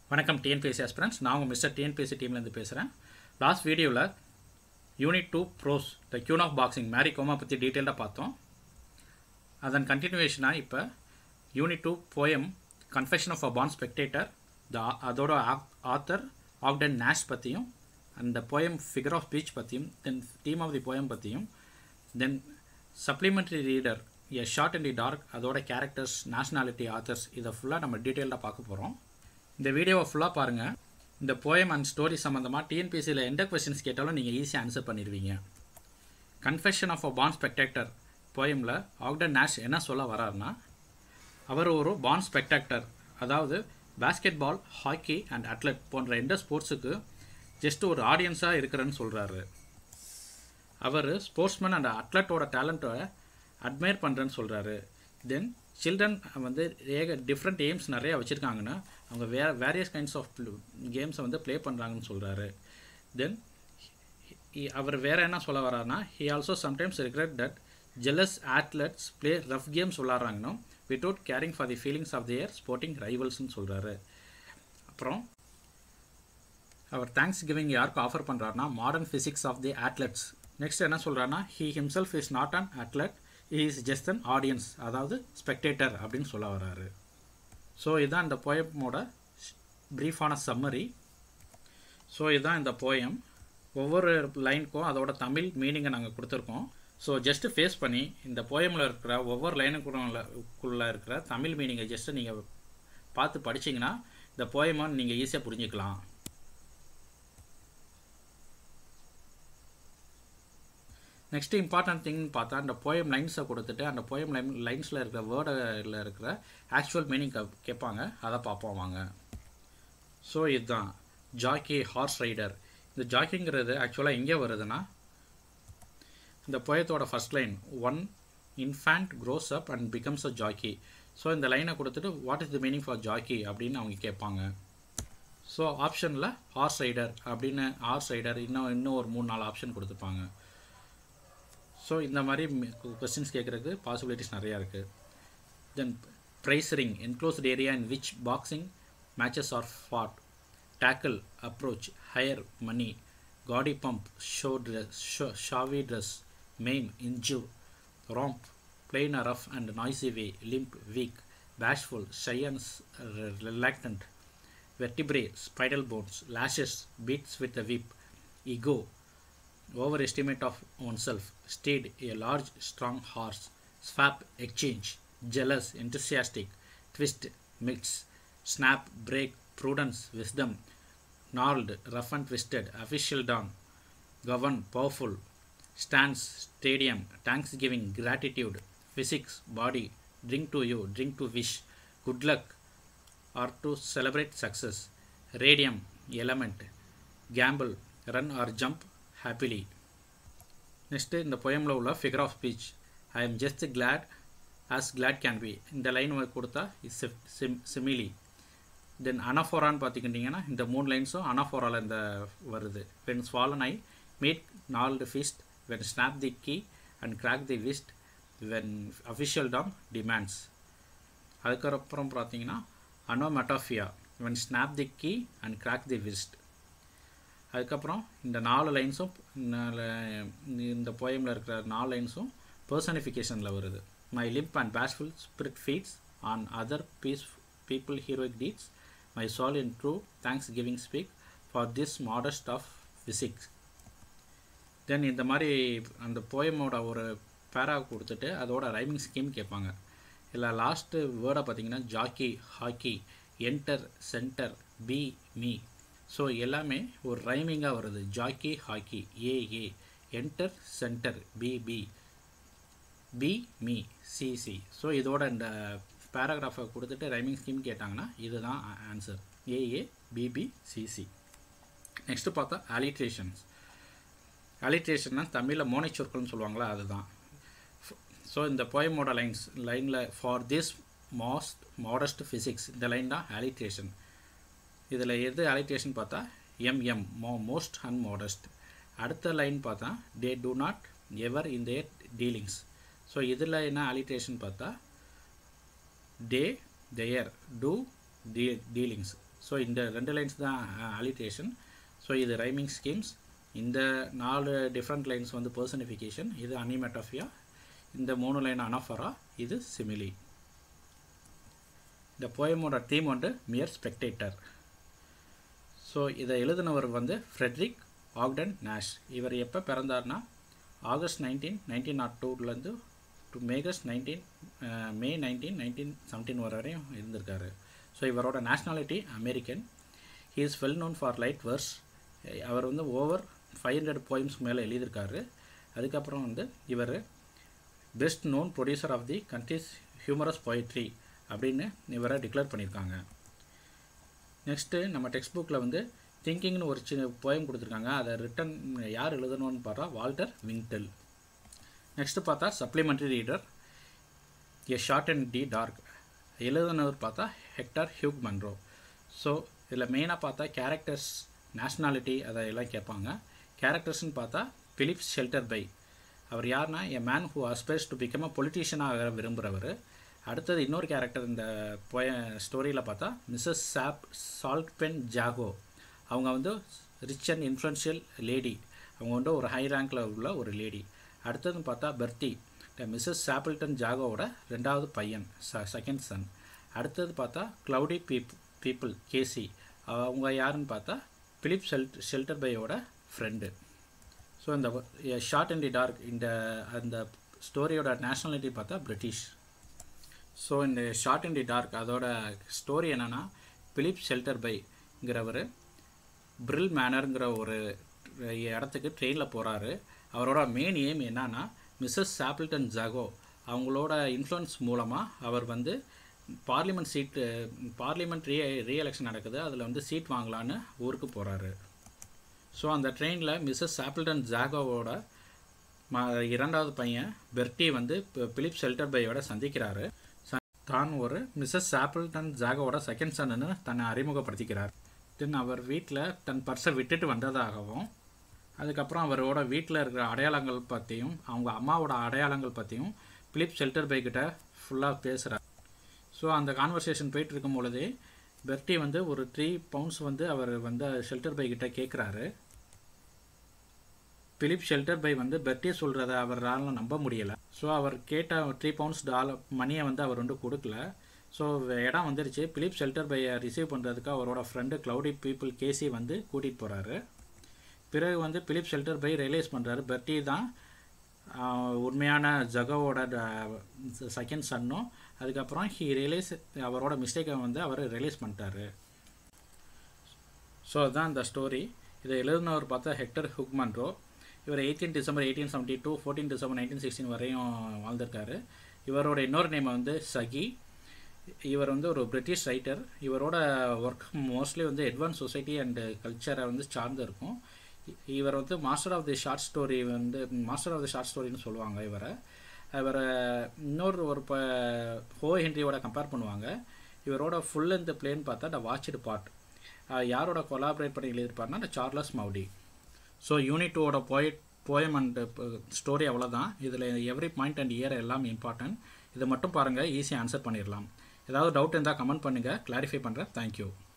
வணக்கம் TNPSC aspirants நான் உங்கள் மிஸ்டர் டிஎன்பிஎஸ்சி டீம்லேருந்து பேசுகிறேன் லாஸ்ட் வீடியோவில் unit two prose the queen of boxing Mary Kom பற்றி டீட்டெயிலாக பார்த்தோம் அதன் கண்டினியூவேஷனாக இப்போ unit two poem confession of a born spectator the அதோட ஆத்தர் ஆக்டன் நேஷ் பற்றியும் அந்த போயம் ஃபிகர் ஆஃப் ஸ்பீச் பற்றியும் then theme of the poem பற்றியும் then supplementary reader a short and the dark அதோட கேரக்டர்ஸ் நேஷ்னாலிட்டி ஆத்தர்ஸ் இதை ஃபுல்லாக நம்ம டீட்டெயிலாக பார்க்க போகிறோம் இந்த வீடியோவை ஃபுல்லாக பாருங்கள் இந்த போயம் அண்ட் ஸ்டோரி சம்மந்தமாக டிஎன்பிசியில் எந்த கொஸ்டின்ஸ் கேட்டாலும் நீங்கள் ஈஸியாக ஆன்சர் பண்ணிடுவீங்க confession of a born spectator போயமில் ஆக்டன் நேஷ் என்ன சொல்ல வராருன்னா அவர் ஒரு பான் ஸ்பெக்டாக்டர் அதாவது basketball hockey and athlete போன்ற எந்த ஸ்போர்ட்ஸுக்கு ஜஸ்ட் ஒரு ஆடியன்ஸாக இருக்கிறேன்னு சொல்கிறாரு அவர் ஸ்போர்ட்ஸ்மேன் அண்ட் அத்லட்டோட டேலண்ட்டை அட்மையர் பண்ணுறேன்னு சொல்கிறாரு தென் சில்ட்ரன் வந்து ஏக டிஃப்ரெண்ட் எய்ம்ஸ் நிறையா வச்சுருக்காங்கன்னா அவங்க வே வேரியஸ் கைண்ட்ஸ் ஆஃப் கேம்ஸை வந்து ப்ளே பண்ணுறாங்கன்னு சொல்கிறாரு தென் அவர் வேறு என்ன சொல்ல வராருன்னா he also sometimes regret that jealous athletes play rough games விளாட்றாங்கன்னா without caring for the feelings of their sporting ரைவல்ஸ்னு சொல்கிறாரு அப்புறம் அவர் தேங்க்ஸ் கிவிங் யாருக்கு ஆஃபர் பண்ணுறாருனா modern physiques of the athletes next என்ன சொல்கிறாருன்னா he himself is not an athlete he is just an audience அதாவது ஸ்பெக்டேட்டர் அப்படின்னு சொல்ல வராரு ஸோ இதுதான் இந்த போயமோட ப்ரீஃபான சம்மரி ஸோ இதுதான் இந்த போயம் ஒவ்வொரு லைனுக்கும் அதோட தமிழ் மீனிங்கை நாங்கள் கொடுத்துருக்கோம் ஸோ ஜஸ்ட்டு ஃபேஸ் பண்ணி இந்த போயமில் இருக்கிற ஒவ்வொரு லைனுக்குள்ள இருக்கிற தமிழ் மீனிங்கை ஜஸ்ட்டு நீங்கள் பார்த்து படிச்சிங்கன்னா இந்த போயமை நீங்கள் ஈஸியாக புரிஞ்சுக்கலாம் நெக்ஸ்ட் இம்பார்ட்டன்ட் திங்னு பார்த்தா அந்த போயம் லைன்ஸை கொடுத்துட்டு அந்த போயம் லைன் லைன்ஸில் இருக்கிற வேர்டில் இருக்கிற ஆக்சுவல் மீனிங் கேட்பாங்க அதை பார்ப்போம் வாங்க ஸோ இதுதான் ஜாக்கி ஹார்ஸ் ரைடர் இந்த ஜாக்கிங்கிறது ஆக்சுவலாக எங்கே வருதுன்னா இந்த போயத்தோட first line one infant grows up and becomes a jockey so இந்த லைனை கொடுத்துட்டு what is the meaning for jockey அப்படின்னு அவங்க கேட்பாங்க ஸோ ஆப்ஷனில் ஹார்ஸ் ரைடர் அப்படின்னு ஹார்ஸ் ரைடர் இன்னும் இன்னும் ஒரு மூணு நாலு ஆப்ஷன் கொடுத்துருப்பாங்க ஸோ இந்த மாதிரி கொஸ்டின்ஸ் கேட்குறதுக்கு பாசிபிலிட்டிஸ் நிறையா இருக்குது then prize ring enclosed area in which boxing matches are fought tackle approach hire money gaudy pump show dress show showy dress maim injure ramp plain a rough and noisy way limp weak bashful shyness reluctant vertebrae spinal bones lashes beats with a whip ego overestimate of oneself steed a large strong horse swap exchange jealous enthusiastic twist mix snap break prudence wisdom gnarled rough and twisted official dawn govern powerful stance stadium thanksgiving gratitude physics body drink to you drink to wish good luck or to celebrate success radium element gamble run or jump happily next இந்த பொயமில் உள்ள figure of speech I am just glad as glad can be இந்த line கொடுத்தா is சிம் simile then அனஃபோரான்னு பார்த்துக்கிட்டிங்கன்னா இந்த மூணு லைன்ஸும் அனஃபோராவில் இந்த வருது when swollen eye meet gnarled fist when snap the key and crack the wrist when official doom demands அதுக்கப்புறம் பார்த்தீங்கன்னா onomatopoeia when snap the key and crack the wrist அதுக்கப்புறம் இந்த நாலு லைன்ஸும் இந்த போயமில் இருக்கிற நாலு லைன்ஸும் பர்சனிஃபிகேஷனில் வருது my limp and bashful spirit feeds on other பீஸ் people heroic deeds my soul in true thanksgiving speak for this modest of physiques then இந்த மாதிரி அந்த போயமோட ஒரு பேரா கொடுத்துட்டு அதோட ரைமிங் ஸ்கீம் கேட்பாங்க இல்லை லாஸ்ட்டு வேர்டை பார்த்தீங்கன்னா jockey hockey enter centre be me so எல்லாமே ஒரு ரைமிங்காக வருது jockey hockey A A enter centre B B be me C C so இதோட இந்த பேராகிராஃபை கொடுத்துட்டு ரைமிங் ஸ்கீம் கேட்டாங்கன்னா இதுதான் answer A A B B C C next பார்த்தா அலிட்ரேஷன்ஸ் அலிட்ரேஷன்னா தமிழில் மோனை சொற்கள்னு சொல்லுவாங்களா அதுதான் ஸோ இந்த போயமோட லைன்ஸ் லைனில் for this most modest physiques இந்த லைன் தான் அலிட்ரேஷன் இதில் எது அலிட்டேஷன் பார்த்தா எம்எம் மோ மோஸ்ட் அன்மாடஸ்ட் அடுத்த லைன் பார்த்தா they do not ever in their dealings so இதில் என்ன அலிட்டேஷன் பார்த்தா டே தேயர் டூ டீ டீலிங்ஸ் ஸோ இந்த ரெண்டு லைன்ஸ் தான் அலிட்ரேஷன் ஸோ இது ரைமிங் ஸ்கீம்ஸ் இந்த நாலு டிஃப்ரெண்ட் லைன்ஸ் வந்து பர்சனிஃபிகேஷன் இது அனிமெட்டோஃபியா இந்த மூணு லைன் அனஃபரா இது சிமிலி இந்த போயமோட தீம் வந்து மியர் ஸ்பெக்டேட்டர் ஸோ இதை எழுதினவர் வந்து ஃப்ரெட்ரிக் ஆக்டன் நேஷ் இவர் எப்போ பிறந்தார்னா ஆகஸ்ட் நைன்டீன் நைன்டீன் நாட் டூலேருந்து டு மேகஸ்ட் nineteen May nineteen nineteen seventeen வரையும் இருந்திருக்காரு ஸோ இவரோட nationality American he is well known for light verse அவர் வந்து ஓவர் ஃபைவ் ஹண்ட்ரட் போயிம்ஸ் மேலே எழுதியிருக்காரு அதுக்கப்புறம் வந்து இவர் best known producer of the country's humorous poetry அப்படின்னு இவரை டிக்ளேர் பண்ணியிருக்காங்க நெக்ஸ்ட்டு நம்ம டெக்ஸ்ட் புக்கில் வந்து திங்கிங்னு ஒரு சின்ன போயம் கொடுத்துருக்காங்க அதை ரிட்டன் யார் எழுதணும்னு பார்த்தா வால்டர் விங்டெல் நெக்ஸ்ட்டு பார்த்தா supplementary reader a short and the dark எழுதுனவர் பார்த்தா ஹெக்டர் ஹியூக் மன்ரோ ஸோ இதில் மெயினாக பார்த்தா கேரக்டர்ஸ் நேஷ்னாலிட்டி அதை எல்லாம் கேட்பாங்க கேரக்டர்ஸ்னு பார்த்தா பிலிப் ஷெல்டர் பை அவர் யாருன்னா a man who aspires to become a பொலிட்டீஷியனாக விரும்புகிறவர் அடுத்தது இன்னொரு கேரக்டர் இந்த போய ஸ்டோரியில் பார்த்தா மிஸ்ஸஸ் சாப் சால்ட் பென் ஜாகோ அவங்க வந்து ரிச் அண்ட் இன்ஃப்ளூன்ஷியல் லேடி அவங்க வந்து ஒரு ஹை ரேங்கில் உள்ள ஒரு லேடி அடுத்ததுன்னு பார்த்தா பெர்த்தி மிஸ்ஸஸ் சாப்பிள்டன் ஜாகோவோட ரெண்டாவது பையன் ச செகண்ட் சன் அடுத்தது பார்த்தா க்ளவுடி பீப் பீப்புள் கேசி அவங்க யாருன்னு பார்த்தா பிலிப் ஷெல்ட் ஷெல்டர் பையோட ஃப்ரெண்டு ஸோ இந்த ஷார்ட் அண்ட் டி டார்க் இந்த அந்த ஸ்டோரியோட நேஷ்னாலிட்டி பார்த்தா பிரிட்டிஷ் ஸோ இந்த ஷார்ட் அண்ட் டி டார்க் அதோட ஸ்டோரி என்னென்னா பிலிப் ஷெல்டர் பைங்கிறவர் பிரில் மேனருங்கிற ஒரு இடத்துக்கு ட்ரெயினில் போகிறாரு அவரோட மெயின் எய்ம் என்னன்னா மிஸ்ஸஸ் சாப்பிள்டன் ஜாகோ அவங்களோட இன்ஃப்ளூயன்ஸ் மூலமாக அவர் வந்து parliament seat parliament re reelection நடக்குது அதில் வந்து சீட் வாங்கலான்னு ஊருக்கு போகிறாரு ஸோ அந்த ட்ரெயினில் மிஸ்ஸஸ் சாப்பிள்டன் ஜாகோவோட ம இரண்டாவது பையன் பெர்ட்டி வந்து பிலிப் ஷெல்டர் பையோட சந்திக்கிறாரு தான் ஒரு மிஸ்ஸஸ் சாப்பிள்டன் ஜாகோவோட செகண்ட் சன்னு தன்னை அறிமுகப்படுத்திக்கிறார் தென் அவர் வீட்டில் தன் பர்ஸை விட்டுட்டு வந்ததாகவும் அதுக்கப்புறம் அவரோட வீட்டில் இருக்கிற அடையாளங்கள் பற்றியும் அவங்க அம்மாவோட அடையாளங்கள் பற்றியும் பிலிப் ஷெல்டர் பைக்கிட்ட ஃபுல்லாக பேசுகிறார் ஸோ அந்த கான்வர்சேஷன் போயிட்டு இருக்கும் பொழுதே பெர்ட்டி வந்து ஒரு த்ரீ பவுண்ட்ஸ் வந்து அவர் வந்து ஷெல்டர் பை கிட்ட கேட்குறாரு பிலிப் ஷெல்டர் பை வந்து பெர்ட்டி சொல்கிறத அவரால் நம்ப முடியலை ஸோ அவர் கேட்ட த்ரீ பவுண்ட்ஸ் டாலர் மணியை வந்து அவர் வந்து கொடுக்கல ஸோ இடம் வந்துருச்சு பிலிப் ஷெல்டர் பையை ரிசீவ் பண்ணுறதுக்கு அவரோட ஃப்ரெண்டு க்ளவுடி பீப்புள் கேசி வந்து கூட்டிகிட்டு போகிறாரு பிறகு வந்து பிலிப் ஷெல்டர் பை ரியலைஸ் பண்ணுறாரு பெர்ட்டி தான் உண்மையான ஜகோவோட செகண்ட் சன்னும் அதுக்கப்புறம் ஹீ ரியலைஸ் அவரோட மிஸ்டேக்கை வந்து அவர் ரியலைஸ் பண்ணிட்டாரு ஸோ அதுதான் இந்த ஸ்டோரி இதை எழுதினவர் பார்த்தா ஹெக்டர் ஹுக்மன்ரோ இவர் eighteen December eighteen seventy two fourteen December nineteen sixteen வரையும் வாழ்ந்திருக்காரு இவரோட இன்னொரு நேம் வந்து சகி இவர் வந்து ஒரு பிரிட்டிஷ் ரைட்டர் இவரோட ஒர்க் மோஸ்ட்லி வந்து அட்வான்ஸ் சொசைட்டி அண்டு கல்ச்சரை வந்து சார்ந்து இருக்கும் இவர் வந்து master of the short story வந்து மாஸ்டர் ஆஃப் தி ஷார்ட் ஸ்டோரின்னு சொல்லுவாங்க இவரை இவரை இன்னொரு ஒரு இப்போ ஹோ ஹென்ரியோட கம்பேர் பண்ணுவாங்க இவரோட ஃபுல் இந்த பிளேன் பார்த்தா த வாட்ச்டு பார்ட் யாரோட கொலாபரேட் பண்ணி எழுதியிருப்பாருன்னா the Charles Maude so unit டூவோட போய் போயம் அண்ட் ஸ்டோரி அவ்வளோதான் இதில் எவ்ரி பாயிண்ட் அண்ட் இயர் எல்லாம் இம்பார்ட்டன்ட் இதை மட்டும் பாருங்கள் ஈஸியாக ஆன்சர் பண்ணிடலாம் ஏதாவது டவுட் இருந்தால் கமெண்ட் பண்ணுங்கள் கிளாரிஃபை பண்ணுறேன் தேங்க்யூ